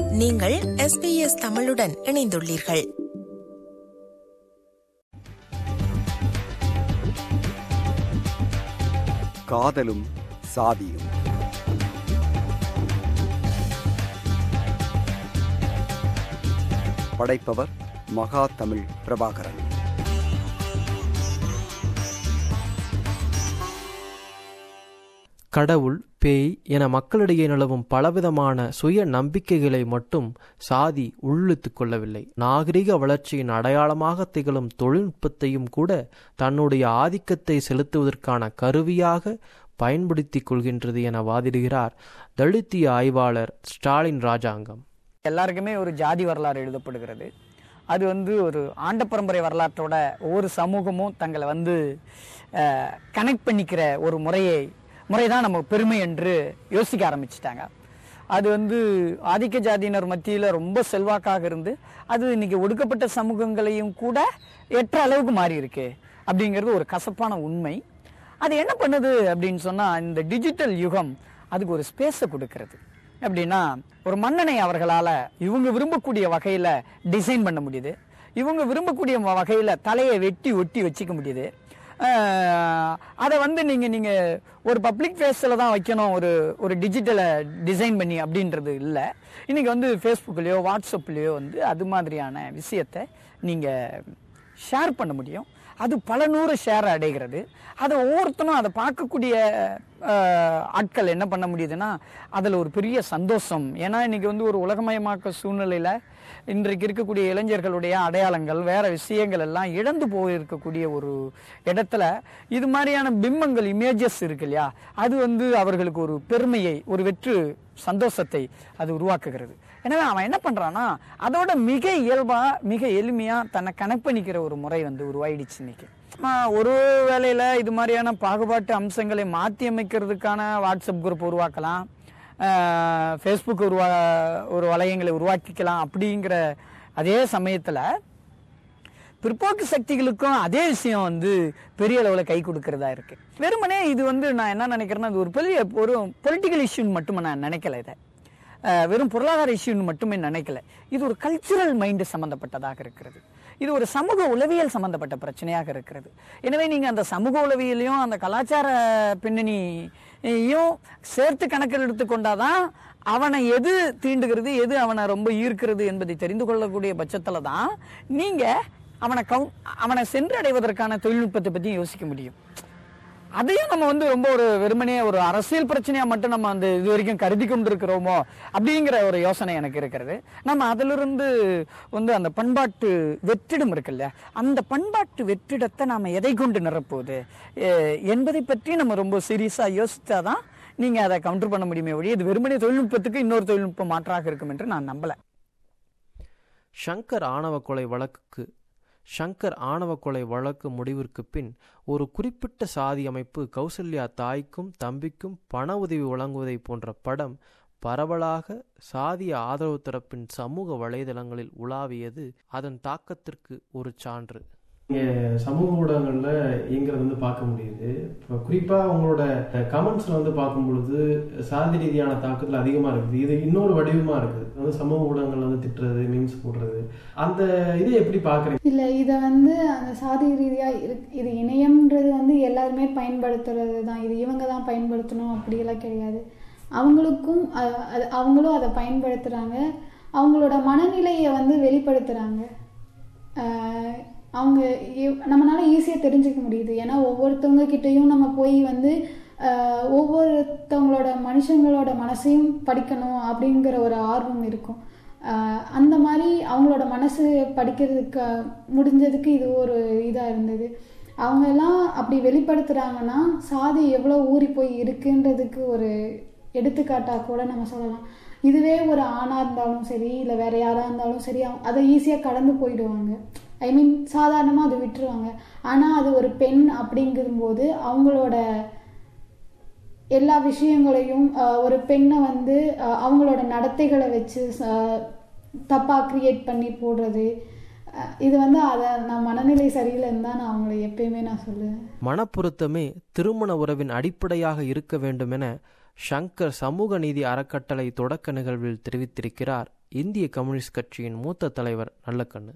நீங்கள் எஸ்பிஎஸ் தமிழுடன் இணைந்துள்ளீர்கள் காதலும் சாதியும் படைப்பவர் மகா தமிழ் பிரபாகரன் கடவுள் பேய் என மக்களிடையே நிலவும் பலவிதமான சுய நம்பிக்கைகளை மட்டும் சாதி உள்ளித்துக் கொள்ளவில்லை நாகரிக வளர்ச்சியின் அடையாளமாக திகழும் தொழில்நுட்பத்தையும் கூட தன்னுடைய ஆதிக்கத்தை செலுத்துவதற்கான கருவியாக பயன்படுத்திக் கொள்கின்றது என வாதிடுகிறார் தலித்திய ஆய்வாளர் ஸ்டாலின் ராஜாங்கம் எல்லாருக்குமே ஒரு ஜாதி வரலாறு எழுதப்படுகிறது அது வந்து ஒரு ஆண்ட பரம்பரை வரலாற்றோட ஒவ்வொரு சமூகமும் தங்களை வந்து கனெக்ட் பண்ணிக்கிற ஒரு முறையை முறை தான் நம்ம பெருமை என்று யோசிக்க ஆரம்பிச்சிட்டாங்க அது வந்து ஆதிக்க ஜாதியினர் மத்தியில் ரொம்ப செல்வாக்காக இருந்து அது இன்னைக்கு ஒடுக்கப்பட்ட சமூகங்களையும் கூட எற்ற அளவுக்கு மாறி இருக்கு அப்படிங்கிறது ஒரு கசப்பான உண்மை அது என்ன பண்ணுது அப்படின்னு சொன்னால் இந்த டிஜிட்டல் யுகம் அதுக்கு ஒரு ஸ்பேஸை கொடுக்கறது அப்படின்னா ஒரு மன்னனை அவர்களால் இவங்க விரும்பக்கூடிய வகையில் டிசைன் பண்ண முடியுது இவங்க விரும்பக்கூடிய வகையில் தலையை வெட்டி ஒட்டி வச்சுக்க முடியுது அதை வந்து நீங்கள் நீங்கள் ஒரு பப்ளிக் ஃபேஸில் தான் வைக்கணும் ஒரு ஒரு டிஜிட்டலை டிசைன் பண்ணி அப்படின்றது இல்லை இன்றைக்கி வந்து ஃபேஸ்புக்லேயோ வாட்ஸ்அப்லேயோ வந்து அது மாதிரியான விஷயத்தை நீங்கள் ஷேர் பண்ண முடியும் அது பல நூறு ஷேர் அடைகிறது அதை ஒவ்வொருத்தனும் அதை பார்க்கக்கூடிய ஆட்கள் என்ன பண்ண முடியுதுன்னா அதில் ஒரு பெரிய சந்தோஷம் ஏன்னா இன்றைக்கி வந்து ஒரு உலகமயமாக்க சூழ்நிலையில் இன்றைக்கு இருக்கக்கூடிய இளைஞர்களுடைய அடையாளங்கள் வேற விஷயங்கள் எல்லாம் இழந்து போயிருக்கக்கூடிய ஒரு இடத்துல இது மாதிரியான பிம்பங்கள் இமேஜஸ் இருக்கு இல்லையா அது வந்து அவர்களுக்கு ஒரு பெருமையை ஒரு வெற்று சந்தோஷத்தை அது உருவாக்குகிறது எனவே அவன் என்ன பண்றான்னா அதோட மிக இயல்பா மிக எளிமையா தன்னை கனெக்ட் பண்ணிக்கிற ஒரு முறை வந்து உருவாயிடுச்சு இன்னைக்கு ஒரு வேலையில இது மாதிரியான பாகுபாட்டு அம்சங்களை மாற்றி அமைக்கிறதுக்கான வாட்ஸ்அப் குரூப் உருவாக்கலாம் ஃபேஸ்புக் உருவா ஒரு வளையங்களை உருவாக்கிக்கலாம் அப்படிங்கிற அதே சமயத்தில் பிற்போக்கு சக்திகளுக்கும் அதே விஷயம் வந்து பெரிய அளவில் கை கொடுக்கறதா இருக்கு வெறுமனே இது வந்து நான் என்ன நினைக்கிறேன்னா அது ஒரு பெரிய ஒரு பொலிட்டிக்கல் இஷ்யூன்னு மட்டுமே நான் நினைக்கல இதை வெறும் பொருளாதார இஷ்யூன்னு மட்டுமே நினைக்கல இது ஒரு கல்ச்சுரல் மைண்டு சம்மந்தப்பட்டதாக இருக்கிறது இது ஒரு சமூக உளவியல் சம்பந்தப்பட்ட பிரச்சனையாக இருக்கிறது எனவே நீங்கள் அந்த சமூக உளவியலையும் அந்த கலாச்சார பின்னணியும் சேர்த்து கணக்கில் எடுத்துக்கொண்டாதான் அவனை எது தீண்டுகிறது எது அவனை ரொம்ப ஈர்க்கிறது என்பதை தெரிந்து கொள்ளக்கூடிய பட்சத்தில் தான் நீங்கள் அவனை கவு அவனை சென்றடைவதற்கான தொழில்நுட்பத்தை பற்றி யோசிக்க முடியும் அதையும் நம்ம வந்து ரொம்ப ஒரு வெறுமனே ஒரு அரசியல் பிரச்சனையா மட்டும் நம்ம அந்த இது வரைக்கும் கருதி கொண்டிருக்கிறோமோ அப்படிங்கிற ஒரு யோசனை எனக்கு இருக்கிறது நம்ம அதிலிருந்து வந்து அந்த பண்பாட்டு வெற்றிடம் இருக்கு இல்லையா அந்த பண்பாட்டு வெற்றிடத்தை நாம எதை கொண்டு நிரப்புவது என்பதை பற்றி நம்ம ரொம்ப சீரியஸா யோசிச்சாதான் நீங்க அதை கவுண்டர் பண்ண முடியுமே ஒழிய இது வெறுமனே தொழில்நுட்பத்துக்கு இன்னொரு தொழில்நுட்பம் மாற்றாக இருக்கும் என்று நான் நம்பல ஷங்கர் ஆணவ கொலை வழக்குக்கு ஷங்கர் ஆணவ கொலை வழக்கு முடிவிற்கு பின் ஒரு குறிப்பிட்ட சாதி அமைப்பு கௌசல்யா தாய்க்கும் தம்பிக்கும் பண உதவி வழங்குவதை போன்ற படம் பரவலாக சாதிய ஆதரவு தரப்பின் சமூக வலைதளங்களில் உலாவியது அதன் தாக்கத்திற்கு ஒரு சான்று இங்கே சமூக ஊடகங்களில் இயங்குறது வந்து பார்க்க முடியுது இப்போ குறிப்பாக அவங்களோட கமெண்ட்ஸில் வந்து பார்க்கும் பொழுது சாதி ரீதியான தாக்கத்தில் அதிகமாக இருக்குது இது இன்னொரு வடிவமாக இருக்குது வந்து சமூக ஊடகங்கள் வந்து திட்டுறது மீம்ஸ் போடுறது அந்த இதை எப்படி பார்க்குறீங்க இல்லை இதை வந்து அந்த சாதி ரீதியாக இரு இது இணையம்ன்றது வந்து எல்லாருமே பயன்படுத்துறது தான் இது இவங்க தான் பயன்படுத்தணும் அப்படியெல்லாம் கிடையாது அவங்களுக்கும் அது அவங்களும் அதை பயன்படுத்துகிறாங்க அவங்களோட மனநிலையை வந்து வெளிப்படுத்துகிறாங்க அவங்க நம்மளால ஈஸியாக தெரிஞ்சுக்க முடியுது ஏன்னா ஒவ்வொருத்தவங்க கிட்டேயும் நம்ம போய் வந்து ஒவ்வொருத்தவங்களோட மனுஷங்களோட மனசையும் படிக்கணும் அப்படிங்கிற ஒரு ஆர்வம் இருக்கும் அந்த மாதிரி அவங்களோட மனசு படிக்கிறதுக்கு முடிஞ்சதுக்கு இது ஒரு இதாக இருந்தது அவங்க எல்லாம் அப்படி வெளிப்படுத்துகிறாங்கன்னா சாதி எவ்வளோ ஊறி போய் இருக்குன்றதுக்கு ஒரு எடுத்துக்காட்டாக கூட நம்ம சொல்லலாம் இதுவே ஒரு ஆணாக இருந்தாலும் சரி இல்லை வேற யாராக இருந்தாலும் சரி அதை ஈஸியாக கடந்து போயிடுவாங்க ஐ மீன் சாதாரணமாக அதை விட்டுருவாங்க ஆனால் அது ஒரு பெண் அப்படிங்கும்போது அவங்களோட எல்லா விஷயங்களையும் ஒரு பெண்ணை வந்து அவங்களோட நடத்தைகளை வச்சு தப்பாக க்ரியேட் பண்ணி போடுறது இது வந்து அதை நான் மனநிலை சரியில்லைன்னு தான் நான் அவங்களை எப்பயுமே நான் சொல்லுவேன் மனப்பொருத்தமே திருமண உறவின் அடிப்படையாக இருக்க வேண்டும் என ஷங்கர் சமூக நீதி அறக்கட்டளை தொடக்க நிகழ்வில் தெரிவித்திருக்கிறார் இந்திய கம்யூனிஸ்ட் கட்சியின் மூத்த தலைவர் நல்லக்கண்ணு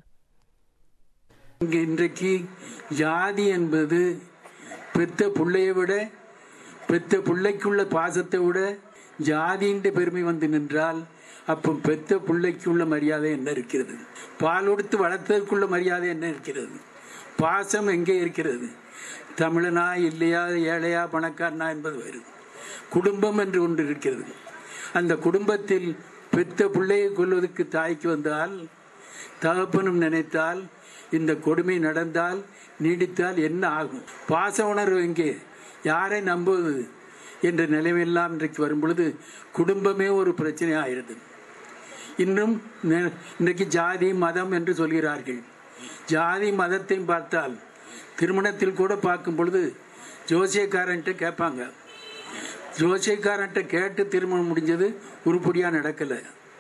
இங்கே இன்றைக்கு ஜாதி என்பது பெத்த பிள்ளையை விட பெத்த பிள்ளைக்குள்ள பாசத்தை விட ஜாதின்ற பெருமை வந்து நின்றால் அப்போ பெத்த பிள்ளைக்குள்ள மரியாதை என்ன இருக்கிறது பால் கொடுத்து வளர்த்ததுக்குள்ள மரியாதை என்ன இருக்கிறது பாசம் எங்கே இருக்கிறது தமிழனா இல்லையா ஏழையா பணக்காரனா என்பது வேறு குடும்பம் என்று ஒன்று இருக்கிறது அந்த குடும்பத்தில் பெத்த பிள்ளையை கொள்வதற்கு தாய்க்கு வந்தால் தகப்பனும் நினைத்தால் இந்த கொடுமை நடந்தால் நீடித்தால் என்ன ஆகும் பாச உணர்வு எங்கே யாரை நம்புவது என்ற நிலைமையெல்லாம் இன்றைக்கு வரும் பொழுது குடும்பமே ஒரு பிரச்சனை ஆகிறது இன்னும் நெ- இன்றைக்கு ஜாதி மதம் என்று சொல்கிறார்கள் ஜாதி மதத்தையும் பார்த்தால் திருமணத்தில் கூட பார்க்கும் பொழுது ஜோசியக்காரன்ட்டு கேட்பாங்க ஜோசியக்காரன்ட்ட கேட்டு திருமணம் முடிஞ்சது உருப்படியாக நடக்கலை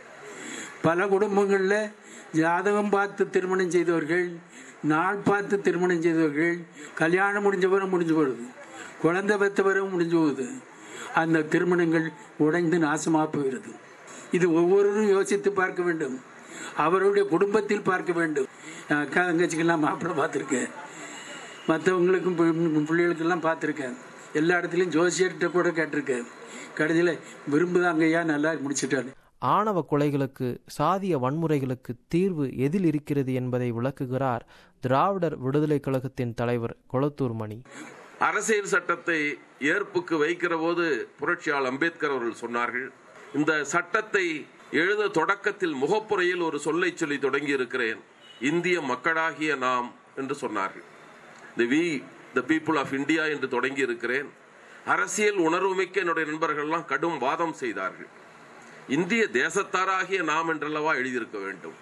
பல குடும்பங்களில் ஜாதகம் பார்த்து திருமணம் செய்தவர்கள் நாள் பார்த்து திருமணம் செய்தவர்கள் கல்யாணம் முடிஞ்ச பிறகு முடிஞ்சு போடுது குழந்தை பெற்ற பிறகு முடிஞ்சு போகுது அந்த திருமணங்கள் உடைந்து நாசமாக போகிறது இது ஒவ்வொருவரும் யோசித்து பார்க்க வேண்டும் அவருடைய குடும்பத்தில் பார்க்க வேண்டும் என் அக்கா தங்கச்சிக்கெல்லாம் மாப்பிள்ளை பார்த்துருக்கேன் மற்றவங்களுக்கும் பி- பிள்ளைகளுக்கெல்லாம் பார்த்துருக்கேன் எல்லா இடத்துலையும் ஜோசியர்கிட்ட கூட கேட்டிருக்கேன் கடைசியில் விரும்புதாங்கய்யா நல்லா முடிச்சிட்டாரு ஆணவ கொலைகளுக்கு சாதிய வன்முறைகளுக்கு தீர்வு எதில் இருக்கிறது என்பதை விளக்குகிறார் திராவிடர் விடுதலைக் கழகத்தின் தலைவர் கொளத்தூர் மணி அரசியல் சட்டத்தை ஏற்புக்கு வைக்கிற போது புரட்சியாளர் அம்பேத்கர் அவர்கள் சொன்னார்கள் இந்த சட்டத்தை எழுத தொடக்கத்தில் முகப்புரையில் ஒரு சொல்லை சொல்லி தொடங்கி இருக்கிறேன் இந்திய மக்களாகிய நாம் என்று சொன்னார்கள் the we the people of India என்று தொடங்கி இருக்கிறேன் அரசியல் உணர்வுமிக்க என்னுடைய நண்பர்கள்லாம் கடும் வாதம் செய்தார்கள் இந்திய தேசத்தாராகிய நாம் என்றல்லவா எழுதியிருக்க வேண்டும்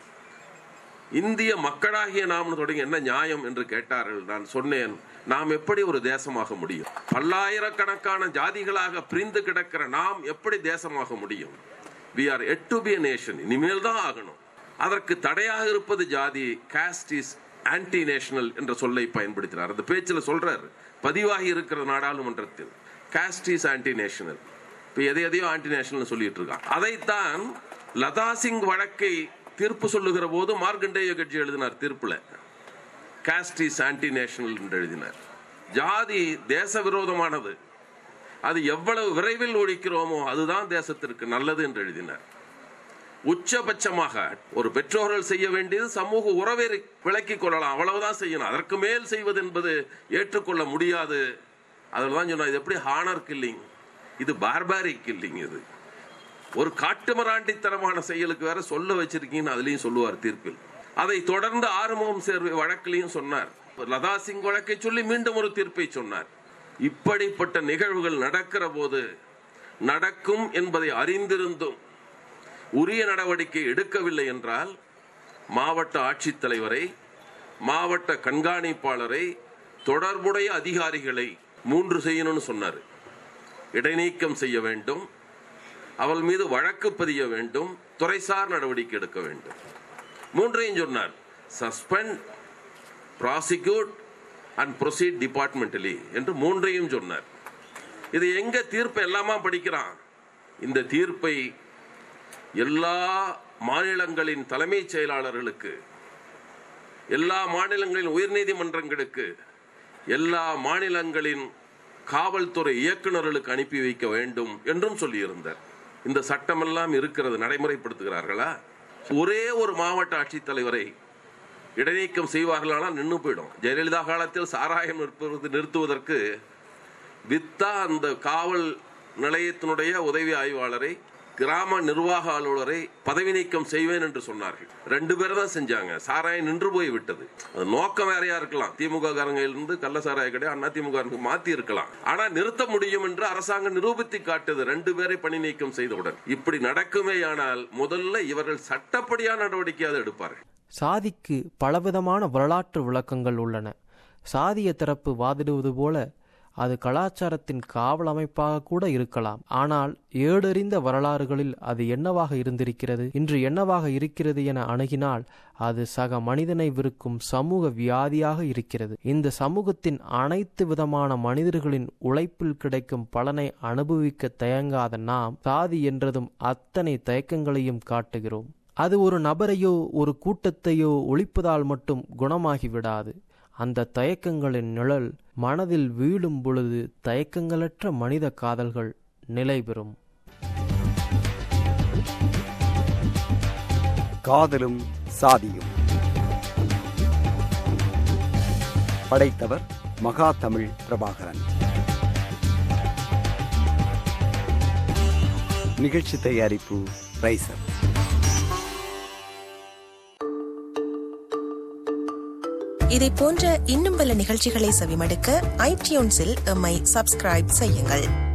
இந்திய மக்களாகிய நாம் தொடங்கி என்ன நியாயம் என்று கேட்டார்கள் நான் சொன்னேன் நாம் எப்படி ஒரு தேசமாக முடியும் பல்லாயிரக்கணக்கான ஜாதிகளாக பிரிந்து கிடக்கிற நாம் எப்படி தேசமாக முடியும் we are yet to be nation இனிமேல் தான் ஆகணும் அதற்கு தடையாக இருப்பது ஜாதி காஸ்ட் இஸ் ஆன்டி நேஷனல் என்ற சொல்லை பயன்படுத்தினார் அந்த பேச்சில் சொல்றார் பதிவாகி இருக்கிற நாடாளுமன்றத்தில் காஸ்ட் இஸ் ஆன்டி நேஷனல் இப்ப எதை எதையோ ஆன்டி நேஷனல் சொல்லிட்டு இருக்கான் அதைத்தான் லதா சிங் வழக்கை தீர்ப்பு சொல்லுகிற போது மார்க்கண்டேய கட்சி எழுதினார் தீர்ப்புல காஸ்ட் இஸ் ஆன்டி நேஷனல் என்று எழுதினார் ஜாதி தேச விரோதமானது அது எவ்வளவு விரைவில் ஒழிக்கிறோமோ அதுதான் தேசத்திற்கு நல்லது என்று எழுதினார் உச்சபட்சமாக ஒரு பெற்றோர்கள் செய்ய வேண்டியது சமூக உறவை விளக்கிக் கொள்ளலாம் அவ்வளவுதான் செய்யணும் அதற்கு மேல் செய்வது என்பது ஏற்றுக்கொள்ள முடியாது அதில் தான் சொன்னா இது எப்படி ஹானர் கில்லிங் இது பார்பாரிக் கில்லிங் இது ஒரு காட்டுமராண்டித்தனமான செயலுக்கு வேற சொல்ல வச்சிருக்கீங்கன்னு அதுலயும் சொல்லுவார் தீர்ப்பில் அதை தொடர்ந்து ஆறுமுகம் சேர்வை வழக்கிலையும் சொன்னார் லதா சிங் வழக்கை சொல்லி மீண்டும் ஒரு தீர்ப்பை சொன்னார் இப்படிப்பட்ட நிகழ்வுகள் நடக்கிற போது நடக்கும் என்பதை அறிந்திருந்தும் உரிய நடவடிக்கை எடுக்கவில்லை என்றால் மாவட்ட ஆட்சித்தலைவரை மாவட்ட கண்காணிப்பாளரை தொடர்புடைய அதிகாரிகளை மூன்று செய்யணும்னு சொன்னார் இடைநீக்கம் செய்ய வேண்டும் அவள் மீது வழக்கு பதிய வேண்டும் துறைசார் நடவடிக்கை எடுக்க வேண்டும் மூன்றையும் சொன்னார் suspend prosecute and proceed departmentally என்று மூன்றையும் சொன்னார் இது எங்க தீர்ப்பு எல்லாமா படிக்கிறான் இந்த தீர்ப்பை எல்லா மாநிலங்களின் தலைமைச் செயலாளர்களுக்கு எல்லா மாநிலங்களின் உயர்நீதிமன்றங்களுக்கு எல்லா மாநிலங்களின் காவல்துறை இயக்குநர்களுக்கு அனுப்பி வைக்க வேண்டும் என்றும் சொல்லியிருந்தார் இந்த சட்டமெல்லாம் இருக்கிறது நடைமுறைப்படுத்துகிறார்களா ஒரே ஒரு மாவட்ட ஆட்சித்தலைவரை இடைநீக்கம் செய்வார்களானால் நின்று போயிடும் ஜெயலலிதா காலத்தில் சாராயம் நிற்பது நிறுத்துவதற்கு வித்தா அந்த காவல் நிலையத்தினுடைய உதவி ஆய்வாளரை கிராம நிர்வாக அலுவலரை பதவி நீக்கம் செய்வேன் என்று சொன்னார்கள் ரெண்டு பேரும் தான் செஞ்சாங்க சாராயம் நின்று போய் விட்டது அது நோக்கம் வேறையா இருக்கலாம் திமுக இருந்து கள்ள சாராய கடை அண்ணா திமுக மாத்தி இருக்கலாம் ஆனா நிறுத்த முடியும் என்று அரசாங்கம் நிரூபித்து காட்டுது ரெண்டு பேரை பணி நீக்கம் செய்தவுடன் இப்படி நடக்குமேயானால் முதல்ல இவர்கள் சட்டப்படியான நடவடிக்கையாவது எடுப்பார்கள் சாதிக்கு பலவிதமான வரலாற்று விளக்கங்கள் உள்ளன சாதிய தரப்பு வாதிடுவது போல அது கலாச்சாரத்தின் காவல் அமைப்பாக கூட இருக்கலாம் ஆனால் ஏடறிந்த வரலாறுகளில் அது என்னவாக இருந்திருக்கிறது இன்று என்னவாக இருக்கிறது என அணுகினால் அது சக மனிதனை விருக்கும் சமூக வியாதியாக இருக்கிறது இந்த சமூகத்தின் அனைத்து விதமான மனிதர்களின் உழைப்பில் கிடைக்கும் பலனை அனுபவிக்க தயங்காத நாம் சாதி என்றதும் அத்தனை தயக்கங்களையும் காட்டுகிறோம் அது ஒரு நபரையோ ஒரு கூட்டத்தையோ ஒழிப்பதால் மட்டும் குணமாகி விடாது அந்த தயக்கங்களின் நிழல் மனதில் வீழும் பொழுது தயக்கங்களற்ற மனித காதல்கள் நிலை பெறும் காதலும் சாதியும் படைத்தவர் மகா தமிழ் பிரபாகரன் நிகழ்ச்சி தயாரிப்பு ரைசர் இதை போன்ற இன்னும் பல நிகழ்ச்சிகளை செவிமடுக்க ஐடியூன்ஸில் எம்மை சப்ஸ்கிரைப் செய்யுங்கள்